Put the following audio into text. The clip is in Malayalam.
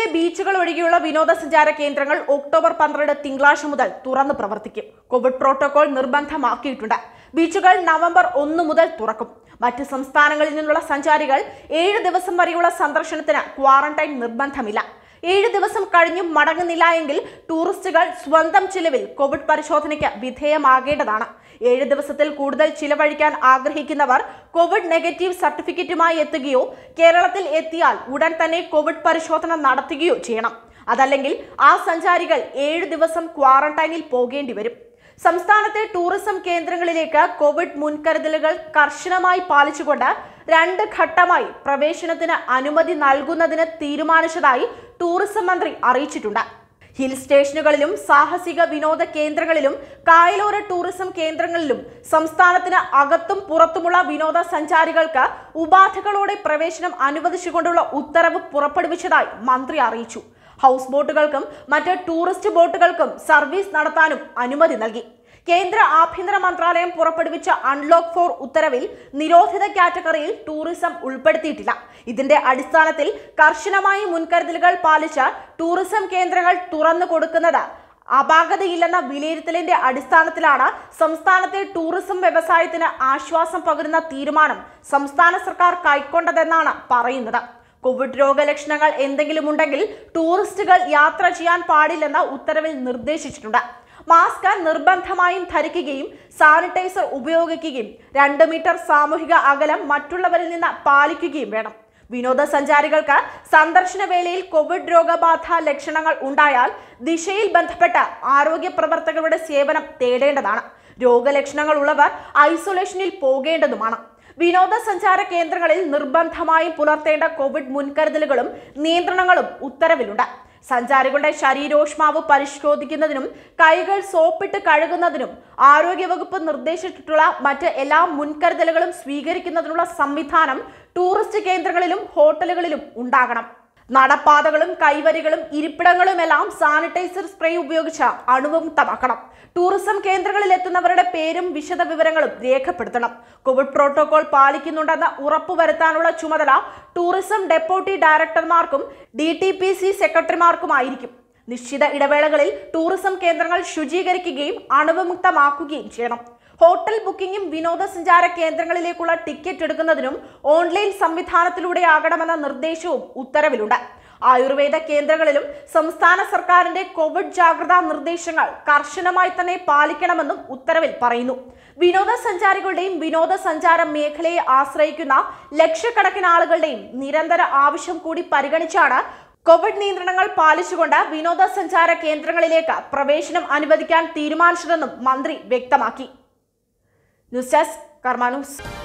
കേരളത്തിലെ ബീച്ചുകൾ ഒഴികെയുള്ള വിനോദസഞ്ചാര കേന്ദ്രങ്ങൾ ഒക്ടോബർ പന്ത്രണ്ട് തിങ്കളാഴ്ച മുതൽ തുറന്നു പ്രവർത്തിക്കും കോവിഡ് പ്രോട്ടോകോൾ നിർബന്ധമാക്കിയിട്ടുണ്ട് ബീച്ചുകൾ നവംബർ ഒന്ന് മുതൽ തുറക്കും മറ്റ് സംസ്ഥാനങ്ങളിൽ നിന്നുള്ള സഞ്ചാരികൾ ഏഴ് ദിവസം വരെയുള്ള സന്ദർശനത്തിന് ക്വാറന്റൈൻ നിർബന്ധമില്ല ഏഴ് ദിവസം കഴിഞ്ഞും മടങ്ങുന്നില്ല എങ്കിൽ ടൂറിസ്റ്റുകൾ സ്വന്തം ചിലവിൽ കോവിഡ് പരിശോധനയ്ക്ക് വിധേയമാകേണ്ടതാണ് ഏഴ് ദിവസത്തിൽ കൂടുതൽ ചിലവഴിക്കാൻ ആഗ്രഹിക്കുന്നവർ കോവിഡ് നെഗറ്റീവ് സർട്ടിഫിക്കറ്റുമായി എത്തുകയോ കേരളത്തിൽ എത്തിയാൽ ഉടൻ തന്നെ കോവിഡ് പരിശോധന നടത്തുകയോ ചെയ്യണം അതല്ലെങ്കിൽ ആ സഞ്ചാരികൾ ഏഴ് ദിവസം ക്വാറന്റൈനിൽ പോകേണ്ടി വരും സംസ്ഥാനത്തെ ടൂറിസം കേന്ദ്രങ്ങളിലേക്ക് കോവിഡ് മുൻകരുതലുകൾ കർശനമായി പാലിച്ചുകൊണ്ട് രണ്ട് ഘട്ടമായി പ്രവേശനത്തിന് അനുമതി നൽകുന്നതിന് തീരുമാനിച്ചതായി ടൂറിസം മന്ത്രി അറിയിച്ചിട്ടുണ്ട് ഹിൽ സ്റ്റേഷനുകളിലും സാഹസിക വിനോദ കേന്ദ്രങ്ങളിലും കായലോര ടൂറിസം കേന്ദ്രങ്ങളിലും സംസ്ഥാനത്തിന് അകത്തും പുറത്തുമുള്ള വിനോദസഞ്ചാരികൾക്ക് ഉപാധികളോടെ പ്രവേശനം അനുവദിച്ചുകൊണ്ടുള്ള ഉത്തരവ് പുറപ്പെടുവിച്ചതായി മന്ത്രി അറിയിച്ചു ഹൗസ് ബോട്ടുകൾക്കും മറ്റ് ടൂറിസ്റ്റ് ബോട്ടുകൾക്കും സർവീസ് നടത്താനും അനുമതി നൽകി കേന്ദ്ര ആഭ്യന്തര മന്ത്രാലയം പുറപ്പെടുവിച്ച അൺലോക്ക് ഫോർ ഉത്തരവിൽ നിരോധിത കാറ്റഗറിയിൽ ടൂറിസം ഉൾപ്പെടുത്തിയിട്ടില്ല ഇതിന്റെ അടിസ്ഥാനത്തിൽ കർശനമായി മുൻകരുതലുകൾ പാലിച്ച് ടൂറിസം കേന്ദ്രങ്ങൾ തുറന്നു കൊടുക്കുന്നത് അപാകതയില്ലെന്ന വിലയിരുത്തലിന്റെ അടിസ്ഥാനത്തിലാണ് സംസ്ഥാനത്തെ ടൂറിസം വ്യവസായത്തിന് ആശ്വാസം പകരുന്ന തീരുമാനം സംസ്ഥാന സർക്കാർ കൈക്കൊണ്ടതെന്നാണ് പറയുന്നത് കോവിഡ് രോഗലക്ഷണങ്ങൾ എന്തെങ്കിലും ഉണ്ടെങ്കിൽ ടൂറിസ്റ്റുകൾ യാത്ര ചെയ്യാൻ പാടില്ലെന്ന ഉത്തരവിൽ നിർദ്ദേശിച്ചിട്ടുണ്ട് മാസ്ക് നിർബന്ധമായും ധരിക്കുകയും സാനിറ്റൈസർ ഉപയോഗിക്കുകയും രണ്ട് മീറ്റർ സാമൂഹിക അകലം മറ്റുള്ളവരിൽ നിന്ന് പാലിക്കുകയും വേണം വിനോദസഞ്ചാരികൾക്ക് സന്ദർശന വേളയിൽ കോവിഡ് രോഗബാധ ലക്ഷണങ്ങൾ ഉണ്ടായാൽ ദിശയിൽ ബന്ധപ്പെട്ട ആരോഗ്യ പ്രവർത്തകരുടെ സേവനം തേടേണ്ടതാണ് രോഗലക്ഷണങ്ങൾ ഉള്ളവർ ഐസൊലേഷനിൽ പോകേണ്ടതുമാണ് വിനോദസഞ്ചാര കേന്ദ്രങ്ങളിൽ നിർബന്ധമായും പുലർത്തേണ്ട കോവിഡ് മുൻകരുതലുകളും നിയന്ത്രണങ്ങളും ഉത്തരവിലുണ്ട് സഞ്ചാരികളുടെ ശരീരോഷ്മാവ് പരിശോധിക്കുന്നതിനും കൈകൾ സോപ്പിട്ട് കഴുകുന്നതിനും ആരോഗ്യവകുപ്പ് നിർദ്ദേശിച്ചിട്ടുള്ള മറ്റ് എല്ലാ മുൻകരുതലുകളും സ്വീകരിക്കുന്നതിനുള്ള സംവിധാനം ടൂറിസ്റ്റ് കേന്ദ്രങ്ങളിലും ഹോട്ടലുകളിലും ഉണ്ടാകണം നടപ്പാതകളും കൈവരികളും ഇരിപ്പിടങ്ങളുമെല്ലാം സാനിറ്റൈസർ സ്പ്രേ ഉപയോഗിച്ച് അണുവിമുക്തമാക്കണം ടൂറിസം കേന്ദ്രങ്ങളിൽ എത്തുന്നവരുടെ പേരും വിശദ വിവരങ്ങളും രേഖപ്പെടുത്തണം കോവിഡ് പ്രോട്ടോകോൾ പാലിക്കുന്നുണ്ടെന്ന് ഉറപ്പുവരുത്താനുള്ള ചുമതല ടൂറിസം ഡെപ്യൂട്ടി ഡയറക്ടർമാർക്കും ഡി ടി പി സി സെക്രട്ടറിമാർക്കുമായിരിക്കും നിശ്ചിത ഇടവേളകളിൽ ടൂറിസം കേന്ദ്രങ്ങൾ ശുചീകരിക്കുകയും അണുവിമുക്തമാക്കുകയും ചെയ്യണം ഹോട്ടൽ ബുക്കിംഗും വിനോദസഞ്ചാര കേന്ദ്രങ്ങളിലേക്കുള്ള ടിക്കറ്റ് എടുക്കുന്നതിനും ഓൺലൈൻ സംവിധാനത്തിലൂടെയാകണമെന്ന നിർദ്ദേശവും ഉത്തരവിലുണ്ട് ആയുർവേദ കേന്ദ്രങ്ങളിലും സംസ്ഥാന സർക്കാരിന്റെ കോവിഡ് ജാഗ്രതാ നിർദ്ദേശങ്ങൾ കർശനമായി തന്നെ പാലിക്കണമെന്നും ഉത്തരവിൽ പറയുന്നു വിനോദസഞ്ചാരികളുടെയും വിനോദസഞ്ചാര മേഖലയെ ആശ്രയിക്കുന്ന ലക്ഷക്കണക്കിന് ആളുകളുടെയും നിരന്തര ആവശ്യം കൂടി പരിഗണിച്ചാണ് കോവിഡ് നിയന്ത്രണങ്ങൾ പാലിച്ചുകൊണ്ട് വിനോദസഞ്ചാര കേന്ദ്രങ്ങളിലേക്ക് പ്രവേശനം അനുവദിക്കാൻ തീരുമാനിച്ചതെന്നും മന്ത്രി വ്യക്തമാക്കി ന്യൂസ് ഡെസ്ക് കർമാ ന്യൂസ്